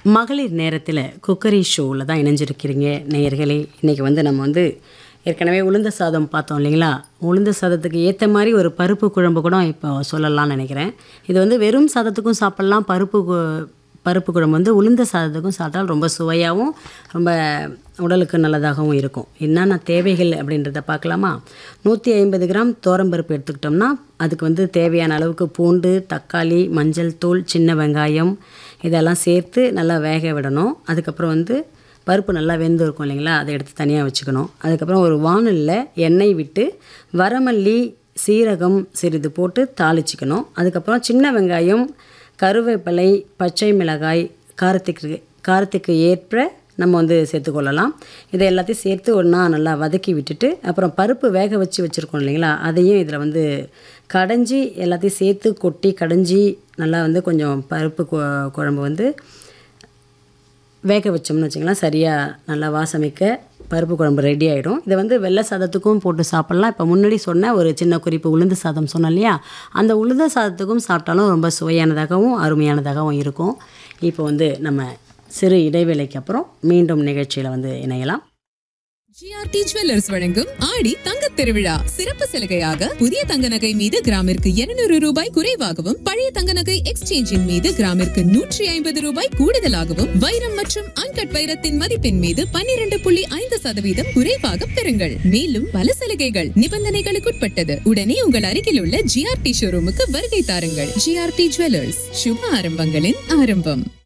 மகளிர் நேரத்தில் குக்கரி ஷோவில் தான் இணைஞ்சிருக்கிறீங்க நேயர்களே இன்றைக்கி வந்து நம்ம வந்து ஏற்கனவே உளுந்த சாதம் பார்த்தோம் இல்லைங்களா உளுந்த சாதத்துக்கு ஏற்ற மாதிரி ஒரு பருப்பு குழம்பு கூட இப்போ சொல்லலாம்னு நினைக்கிறேன் இது வந்து வெறும் சாதத்துக்கும் சாப்பிட்லாம் பருப்பு கு- பருப்பு குழம்பு வந்து உளுந்த சாதத்துக்கும் சாப்பிட்டால் ரொம்ப சுவையாகவும் ரொம்ப உடலுக்கு நல்லதாகவும் இருக்கும் என்னென்ன தேவைகள் அப்படின்றத பார்க்கலாமா நூற்றி ஐம்பது கிராம் தோரம்பருப்பு எடுத்துக்கிட்டோம்னா அதுக்கு வந்து தேவையான அளவுக்கு பூண்டு தக்காளி மஞ்சள் தூள் சின்ன வெங்காயம் இதெல்லாம் சேர்த்து நல்லா வேக விடணும் அதுக்கப்புறம் வந்து பருப்பு நல்லா வெந்து இருக்கும் இல்லைங்களா அதை எடுத்து தனியாக வச்சுக்கணும் அதுக்கப்புறம் ஒரு வாணலில் எண்ணெய் விட்டு வரமல்லி சீரகம் சிறிது போட்டு தாளிச்சிக்கணும் அதுக்கப்புறம் சின்ன வெங்காயம் கருவேப்பிலை பச்சை மிளகாய் காரத்துக்கு காரத்துக்கு ஏற்ப நம்ம வந்து சேர்த்துக்கொள்ளலாம் இதை எல்லாத்தையும் சேர்த்து ஒன்றா நல்லா வதக்கி விட்டுட்டு அப்புறம் பருப்பு வேக வச்சு வச்சுருக்கோம் இல்லைங்களா அதையும் இதில் வந்து கடைஞ்சி எல்லாத்தையும் சேர்த்து கொட்டி கடைஞ்சி நல்லா வந்து கொஞ்சம் பருப்பு கு- குழம்பு வந்து வேக வச்சோம்னு வச்சிங்களேன் சரியாக நல்லா வாசமிக்க பருப்பு குழம்பு ரெடி ஆகிடும் இதை வந்து வெள்ளை சாதத்துக்கும் போட்டு சாப்பிட்லாம் இப்போ முன்னாடி சொன்ன ஒரு சின்ன குறிப்பு உளுந்து சாதம் சொன்னேன் இல்லையா அந்த உளுந்த சாதத்துக்கும் சாப்பிட்டாலும் ரொம்ப சுவையானதாகவும் அருமையானதாகவும் இருக்கும் இப்போ வந்து நம்ம சிறு இடைவேளைக்கு அப்புறம் மீண்டும் நிகழ்ச்சியில் வந்து இணையலாம் ஜிஆர்டி ஜுவல்லர்ஸ் வழங்கும் ஆடி தங்கத் திருவிழா சிறப்பு சலுகையாக புதிய தங்க நகை மீது கிராமிற்கு 200 ரூபாய் குறைவாகவும் பழைய தங்க நகை எக்ஸ்சேஞ்சின் மீது கிராமிற்கு நூற்றி ஐம்பது ரூபாய் கூடுதலாகவும் வைரம் மற்றும் அன்கட் வைரத்தின் மதிப்பின் மீது 12.5% புள்ளி ஐந்து சதவீதம் குறைவாக பெறுங்கள் மேலும் பல சலுகைகள் நிபந்தனைகளுக்குட்பட்டது உடனே உங்கள் அருகில் உள்ள ஜிஆர்டி ஷோரூமுக்கு வருகை தாருங்கள் ஜிஆர்டி ஜுவல்லர்ஸ் சுப ஆரம்பங்களின் ஆரம்பம்